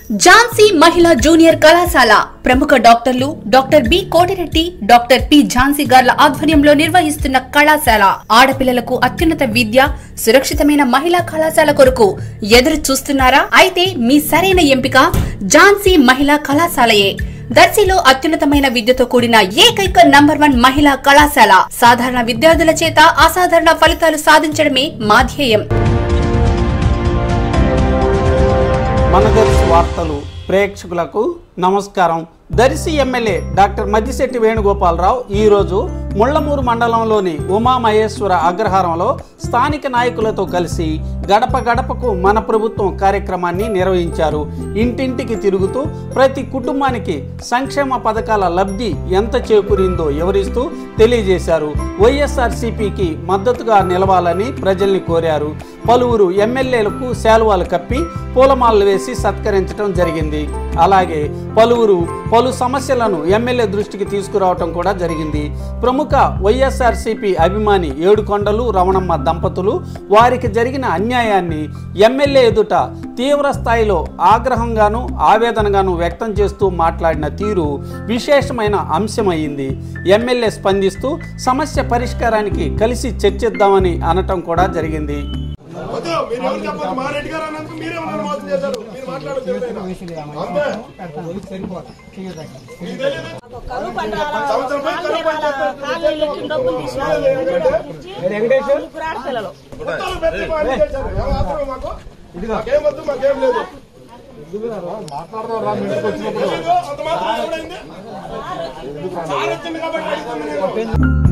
ఝాన్సీ మహిళా జూనియర్ కళాశాల ప్రముఖ డాక్టర్లు doctor B Kotireddy doctor P Jhansi గార్ల ఆధ్వర్యంలో నిర్వహిస్తున్న కళాశాల ఆడపిల్లలకు అత్యున్నత విద్య సురక్షితమైన మహిళా కళాశాల కొరకు ఎదురు చూస్తున్నారా అయితే మీ సరైన ఎంపిక ఝాన్సీ మహిళా కళాశాలయే దర్శిలో అత్యున్నతమైన విద్యతో కూడిన ఏకైక నంబర్ వన్ మహిళా కళాశాల సాధారణ విద్యార్థుల చేత అసాధారణ ఫలితాలు సాధించడమే మా ధ్యేయం మన దర్శి వార్తలు ప్రేక్షకులకు నమస్కారం దర్శి ఎమ్మెల్యే డాక్టర్ మద్దిశెట్టి వేణుగోపాలరావు ఈరోజు ముళ్లమూరు మండలంలోని ఉమామహేశ్వర అగ్రహారంలో స్థానిక నాయకులతో కలిసి గడప గడపకు మన ప్రభుత్వం కార్యక్రమాన్ని నిర్వహించారు ఇంటింటికి తిరుగుతూ ప్రతి కుటుంబానికి సంక్షేమ పథకాల లబ్ధి ఎంత చేకూరిందో వివరిస్తూ తెలియజేశారు వైఎస్ఆర్సీపీకి మద్దతుగా నిలవాలని ప్రజల్ని కోరారు పలువురు ఎమ్మెల్యేలకు శాలువాలు కప్పి పూలమాలలు వేసి సత్కరించడం జరిగింది అలాగే పలువురు పలు సమస్యలను ఎమ్మెల్యే దృష్టికి తీసుకురావటం కూడా జరిగింది ప్రముఖ వైఎస్ఆర్సీపీ అభిమాని ఏడుకొండలు రమణమ్మ దంపతులు వారికి జరిగిన అన్యాయాన్ని ఎమ్మెల్యే ఎదుట తీవ్ర స్థాయిలో ఆగ్రహంగాను ఆవేదనగాను వ్యక్తం చేస్తూ మాట్లాడిన తీరు విశేషమైన అంశమైంది ఎమ్మెల్యే స్పందిస్తూ సమస్య పరిష్కారానికి కలిసి చర్చిద్దామని అనటం కూడా జరిగింది వద్దు, మీరు ఎవరు చెప్పొద్దు. మా రెడ్డి గారు అన్నందుకు మీరే మమ్మల్ని మోసం చేశారు. మీరు మాట్లాడొద్దు ఎవరైనా. అంతే. మీకు తెలియదు. కరువు పంటల సంవత్సరం పోయి కరువు పంట కాలనీలకి డబ్బులు తీసుకున్నారు ముగ్గురు ఆడపిల్లలు గుట్టలు పెట్టి మా అన్ని చేశారు. ఏం అవసరం మాకు? మాకేం వద్దు, మాకేం లేదు. తెలీదు, అంత మాత్రం ఎవడైంది? సార్ వచ్చింది కాబట్టి అడుగుతాను నేను.